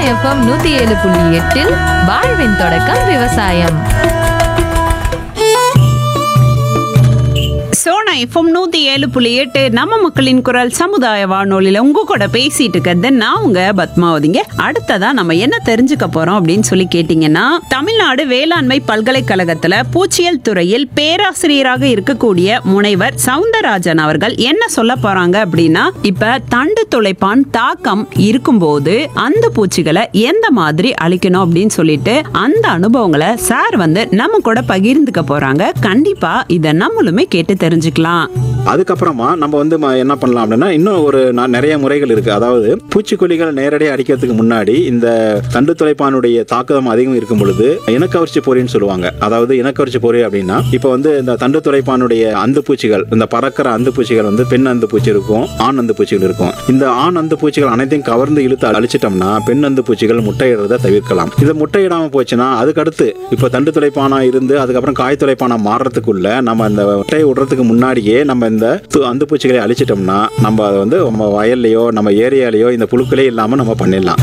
FM நூத்தி ஏழு புள்ளி எட்டில் வாழ்வின் தொடக்கம் விவசாயம் சோனா எஃப்எம் நூத்தி ஏழு புள்ளி எட்டு நம்ம மக்களின் குரல் சமுதாய வானொலியில உங்க கூட பேசிட்டு இருக்கிறது நான் உங்க பத்மாவதிங்க அடுத்ததா நம்ம என்ன தெரிஞ்சுக்க போறோம் அப்படின்னு சொல்லி கேட்டீங்கன்னா தமிழ்நாடு வேளாண்மை பல்கலைக்கழகத்துல பூச்சியல் துறையில் பேராசிரியராக இருக்கக்கூடிய முனைவர் சவுந்தரராஜன் அவர்கள் என்ன சொல்ல போறாங்க அப்படின்னா இப்ப தண்டு துளைப்பான் தாக்கம் இருக்கும்போது அந்த பூச்சிகளை எந்த மாதிரி அழிக்கணும் அப்படின்னு சொல்லிட்டு அந்த அனுபவங்களை சார் வந்து நம்ம கூட பகிர்ந்துக்க போறாங்க கண்டிப்பா இத நம்மளுமே கேட்டு தெரிஞ்சுக்கலாம் அதுக்கப்புறமா நம்ம வந்து ம- என்ன பண்ணலாம் அப்படின்னா இன்னும் ஒரு நா- நிறைய முறைகள் இருக்கு அதாவது பூச்சிக்கொல்லிகள் நேரடியாக அடிக்கிறதுக்கு முன்னாடி இந்த தண்டு துளைப்பானுடைய தாக்கம் அதிகம் இருக்கும் பொழுது இனக்கவர்ச்சி பொறின்னு சொல்லுவாங்க அதாவது இனக்கவர்ச்சி பொறி அப்படின்னா இப்போ வந்து இந்த தண்டு துளைப்பானுடைய அந்து பூச்சிகள் இந்த பறக்கிற அந்து பூச்சிகள் வந்து பெண் அந்து பூச்சி இருக்கும் ஆண் அந்து பூச்சிகள் இருக்கும் இந்த ஆண் அந்து பூச்சிகள் அனைத்தையும் கவர்ந்து இழுத்து அழிச்சிட்டோம்னா பெண் அந்து பூச்சிகள் முட்டையிடுறதை தவிர்க்கலாம் இது முட்டையிடாம போச்சுன்னா அதுக்கடுத்து இப்போ தண்டு துளைப்பானா இருந்து அதுக்கப்புறம் காய் துளைப்பானா மாறுறதுக்குள்ள நம்ம அந்த முட்டையை விடுறதுக்கு முன்னாடியே நம்ம இந்த து- அந்து பூச்சிகளை அழிச்சிட்டோம்னா நம்ம அதை வந்து நம்ம வயல்லையோ நம்ம ஏரியாலேயோ இந்த புழுக்களே இல்லாமல் நம்ம பண்ணிடலாம்